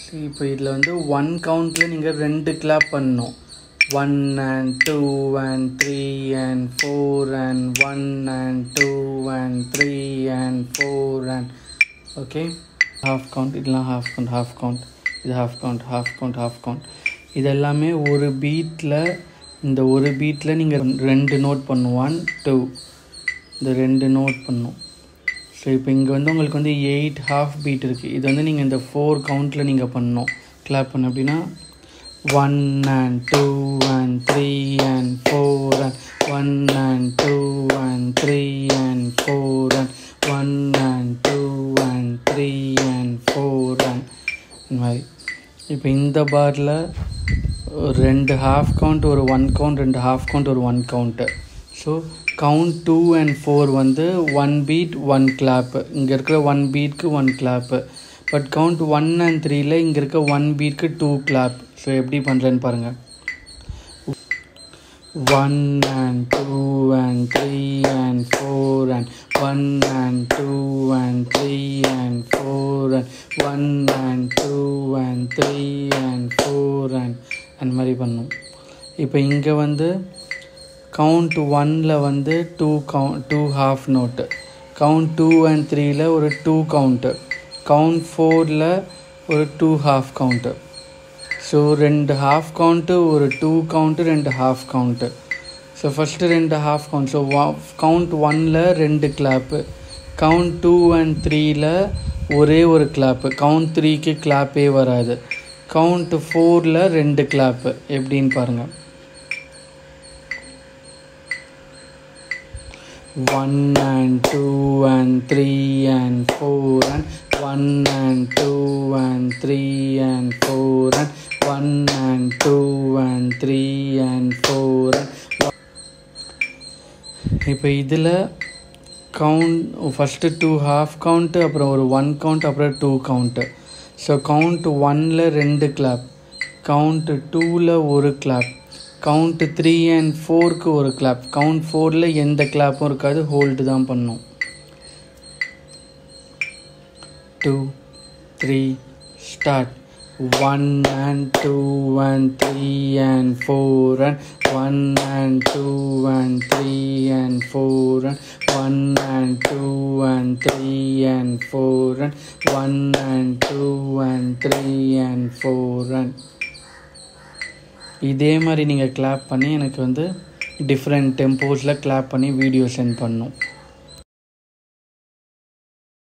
இப்போ இதில் வந்து ஒன் கவுண்டில் நீங்கள் ரெண்டு கிளாப் பண்ணணும் one and two and three and four and one and two and three and four and okay half count இதெல்லாம் ஹாஃப் கவுண்ட் ஹாஃப் கவுண்ட் இது half count half count half count இது எல்லாமே ஒரு பீட்டில் இந்த ஒரு பீட்டில் நீங்கள் ரெண்டு நோட் பண்ணும் ஒன் டூ இந்த ரெண்டு நோட் பண்ணும் ஸோ இப்போ இங்கே வந்து உங்களுக்கு வந்து எயிட் ஹாஃப் பீட் இருக்குது இது வந்து நீங்கள் இந்த ஃபோர் கவுண்ட்டில் நீங்கள் பண்ணணும் கிளாப் பண்ண அப்படின்னா one and two and three and four and one and two and three and four and one and two and three and four and இந்த மாதிரி இப்போ இந்த பாரில் ஒரு ரெண்டு ஹாஃப் கவுண்ட் ஒரு ஒன் கவுண்ட் ரெண்டு ஹாஃப் கவுண்ட் ஒரு one count so count two and four வந்து ஒன் பீட் ஒன் கிளாப்பு இங்கே இருக்கிற ஒன் பீட்க்கு one clap but count one and த்ரீல இங்கே இருக்க ஒன் பீட்க்கு டூ கிளாப் ஸோ எப்படி பண்ணுறேன்னு பாருங்கள் one and two and three and four and one and two and three and four and one and two and three and four and அந்த மாதிரி பண்ணும் இப்போ இங்கே வந்து கவுண்ட் ஒனில் வந்து two count two half note count two and த்ரீல ஒரு டூ கவுண்ட்டு கவுண்ட் ஃபோரில் ஒரு டூ ஹாஃப் கவுண்ட்டு ஸோ ரெண்டு ஹாஃப் கவுண்ட்டு ஒரு டூ கவுண்ட்டு ரெண்டு ஹாஃப் கவுண்ட்டு ஸோ ஃபஸ்ட்டு ரெண்டு ஹாஃப் கவுண்ட் ஸோ கவுண்ட் ஒனில் ரெண்டு கிளாப்பு கவுண்ட் டூ அண்ட் த்ரீல ஒரே ஒரு கிளாப்பு கவுண்ட் த்ரீக்கு கிளாப்பே வராது கவுண்ட் ஃபோரில் ரெண்டு கிளாப்பு எப்படின்னு பாருங்கள் one and two and three and four and one and two and three and four and one and two and three and four and இப்போ இதில் count first two half count அப்புறம் ஒரு one count அப்புறம் two count so count ஒனில் ரெண்டு clap count டூவில் ஒரு clap count three and ஃபோருக்கு ஒரு கிளாப் கவுண்ட் ஃபோரில் எந்த கிளாப்பும் இருக்காது ஹோல்டு தான் பண்ணும் two three start one and two and three and four and one and two and three and four and one and two and three and four and one and two and three and four and இதே மாதிரி நீங்கள் clap பண்ணி எனக்கு வந்து different டெம்போஸில் clap பண்ணி video send பண்ணணும்